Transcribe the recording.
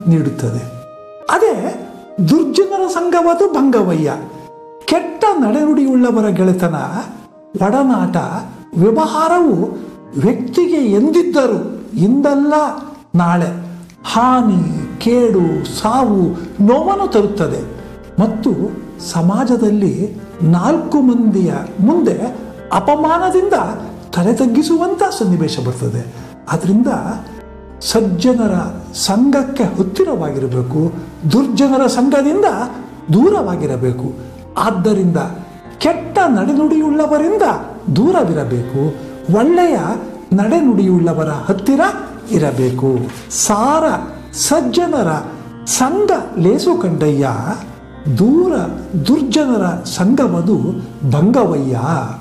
ನೀಡುತ್ತದೆ ಅದೇ ದುರ್ಜನರ ಸಂಘವದು ಭಂಗವಯ್ಯ ಕೆಟ್ಟ ನಡೆನುಡಿಯುಳ್ಳವರ ಗೆಳೆತನ ಒಡನಾಟ ವ್ಯವಹಾರವು ವ್ಯಕ್ತಿಗೆ ಎಂದಿದ್ದರು ಇಂದಲ್ಲ ನಾಳೆ ಹಾನಿ ಕೇಡು ಸಾವು ನೋವನ್ನು ತರುತ್ತದೆ ಮತ್ತು ಸಮಾಜದಲ್ಲಿ ನಾಲ್ಕು ಮಂದಿಯ ಮುಂದೆ ಅಪಮಾನದಿಂದ ತಲೆ ತಗ್ಗಿಸುವಂಥ ಸನ್ನಿವೇಶ ಬರ್ತದೆ ಅದರಿಂದ ಸಜ್ಜನರ ಸಂಘಕ್ಕೆ ಹತ್ತಿರವಾಗಿರಬೇಕು ದುರ್ಜನರ ಸಂಘದಿಂದ ದೂರವಾಗಿರಬೇಕು ಆದ್ದರಿಂದ ಕೆಟ್ಟ ನಡೆನುಡಿಯುಳ್ಳವರಿಂದ ದೂರವಿರಬೇಕು ಒಳ್ಳೆಯ ನಡೆನುಡಿಯುಳ್ಳವರ ಹತ್ತಿರ ಇರಬೇಕು ಸಾರ ಸಜ್ಜನರ ಸಂಘ ಲೇಸು ಕಂಡಯ್ಯ ದೂರ ದುರ್ಜನರ ಸಂಘವದು ಭಂಗವಯ್ಯ